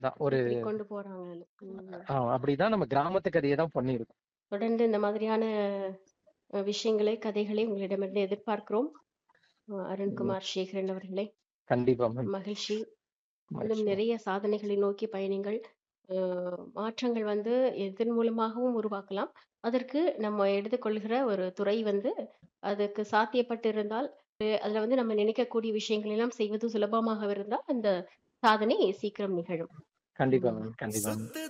தான் ஒரு எப்படி கொண்டு போறாங்கன்னு. ம். ஆ அப்படிதான் நம்ம கிராமத்து கதைய தான் பண்ணியிருக்கோம். தொடர்ந்து இந்த மாதிரியான அ விஷயங்களை, கதைகளை உங்களிடமிருந்து எதிர்பார்க்கிறோம். அ ம். அருண்குமார் சேகரன் அவர்களே. கண்டிப்பா மேம். மகிழ்ச்சி. இன்னும் மகிழ்ச்சி மேம். நிறைய சாதனைகளை நோக்கி பயணிங்கள். அ மாற்றங்கள் வந்து எதன் மூலமாகவும் உருவாக்கலாம். அதற்கு நம்ம எடுத்துக்கொள்கிற ஒரு துறை வந்து அதுக்கு சாத்தியப்பட்டிருந்தால், அ அதுல வந்து நம்ம நினைக்கக்கூடிய விஷயங்கள் எல்லாம் செய்வது சுலபமாக இருந்தால், அந்த சாதனை சீக்கிரம் நிகழும். கண்டிப்பா ம். மேம். கண்டிப்பா மேம்.